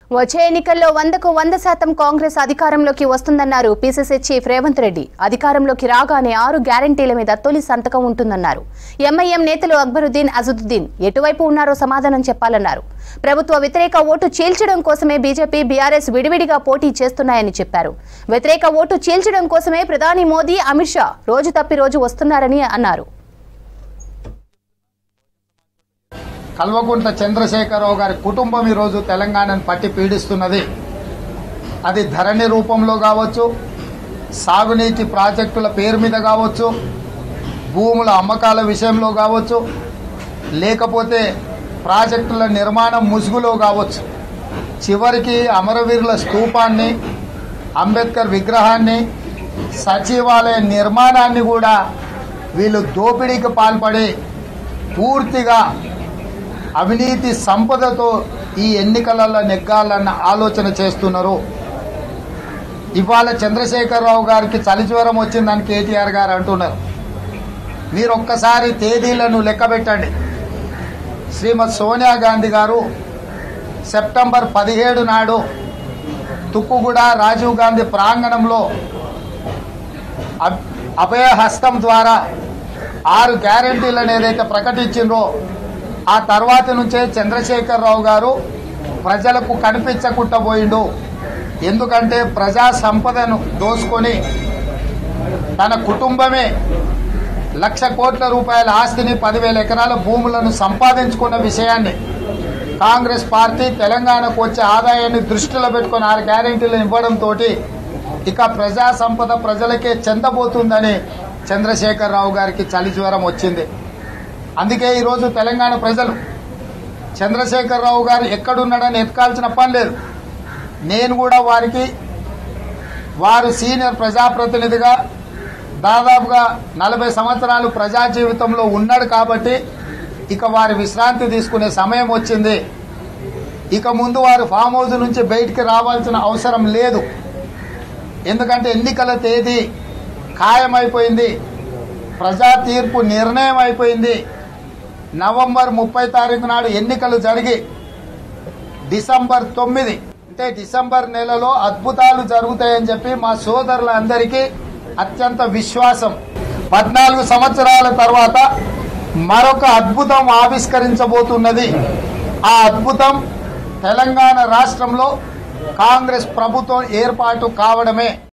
వచ్చే ఎన్నికల్లో వందకు వంద శాతం కాంగ్రెస్ అధికారంలోకి వస్తుందన్నారు పీసీసీ చీఫ్ రేవంత్ రెడ్డి అధికారంలోకి రాగానే ఆరు గ్యారంటీల మీద తొలి సంతకం ఉంటుందన్నారు ఎంఐఎం నేతలు అక్బరుద్దీన్ అజుద్దీన్ ఎటువైపు ఉన్నారో సమాధానం చెప్పాలన్నారు ప్రభుత్వ వ్యతిరేక ఓటు చీల్చడం కోసమే బీజేపీ బీఆర్ఎస్ విడివిడిగా పోటీ చేస్తున్నాయని చెప్పారు వ్యతిరేక ఓటు చీల్చడం కోసమే ప్రధాని మోదీ అమిత్ షా రోజు తప్పి రోజు వస్తున్నారని అన్నారు కల్వకుంట్ల చంద్రశేఖరరావు గారి కుటుంబం ఈరోజు తెలంగాణను పట్టి పీడిస్తున్నది అది ధరణి రూపంలో కావచ్చు సాగునీటి ప్రాజెక్టుల పేరు మీద కావచ్చు భూముల అమ్మకాల విషయంలో కావచ్చు లేకపోతే ప్రాజెక్టుల నిర్మాణం ముసుగులో కావచ్చు చివరికి అమరవీరుల స్తూపాన్ని అంబేద్కర్ విగ్రహాన్ని సచివాలయ నిర్మాణాన్ని కూడా వీళ్ళు దోపిడీకి పాల్పడి పూర్తిగా అవినీతి సంపదతో ఈ ఎన్నికలలో నెగ్గాలన్న ఆలోచన చేస్తున్నారు ఇవాళ చంద్రశేఖరరావు గారికి చలిజ్వరం వచ్చిందని కేటీఆర్ గారు అంటున్నారు మీరు ఒక్కసారి తేదీలను లెక్కబెట్టండి శ్రీమతి సోనియా గాంధీ గారు సెప్టెంబర్ పదిహేడు నాడు తుక్కుగూడ రాజీవ్ గాంధీ ప్రాంగణంలో అబ్- అభయహస్తం ద్వారా ఆరు గ్యారంటీలను ఏదైతే ప్రకటించిండ్రో ఆ తర్వాత నుంచే చంద్రశేఖరరావు గారు ప్రజలకు కనిపించకుండా పోయిండు ఎందుకంటే ప్రజా సంపదను దోసుకొని తన కుటుంబమే లక్ష కోట్ల రూపాయల ఆస్తిని పదివేల ఎకరాల భూములను సంపాదించుకున్న విషయాన్ని కాంగ్రెస్ పార్టీ తెలంగాణకు వచ్చే ఆదాయాన్ని దృష్టిలో పెట్టుకుని ఆరు గ్యారెంటీలను ఇవ్వడంతో ఇక ప్రజా సంపద ప్రజలకే చెందబోతుందని చంద్రశేఖరరావు గారికి చలి జ్వరం వచ్చింది అందుకే ఈరోజు తెలంగాణ ప్రజలు చంద్రశేఖరరావు గారు ఎక్కడున్నాడని ఎత్కాల్సిన పని లేదు నేను కూడా వారికి వారు సీనియర్ ప్రజాప్రతినిధిగా దాదాపుగా నలభై సంవత్సరాలు ప్రజా జీవితంలో ఉన్నాడు కాబట్టి ఇక వారి విశ్రాంతి తీసుకునే సమయం వచ్చింది ఇక ముందు వారు ఫామ్ హౌస్ నుంచి బయటికి రావాల్సిన అవసరం లేదు ఎందుకంటే ఎన్నికల తేదీ ఖాయమైపోయింది ప్రజా తీర్పు నిర్ణయం అయిపోయింది నవంబర్ ముప్పై తారీఖు నాడు ఎన్నికలు జరిగి డిసెంబర్ తొమ్మిది అంటే డిసెంబర్ నెలలో అద్భుతాలు జరుగుతాయని చెప్పి మా సోదరులందరికీ అత్యంత విశ్వాసం పద్నాలుగు సంవత్సరాల తర్వాత మరొక అద్భుతం ఆవిష్కరించబోతున్నది ఆ అద్భుతం తెలంగాణ రాష్ట్రంలో కాంగ్రెస్ ప్రభుత్వం ఏర్పాటు కావడమే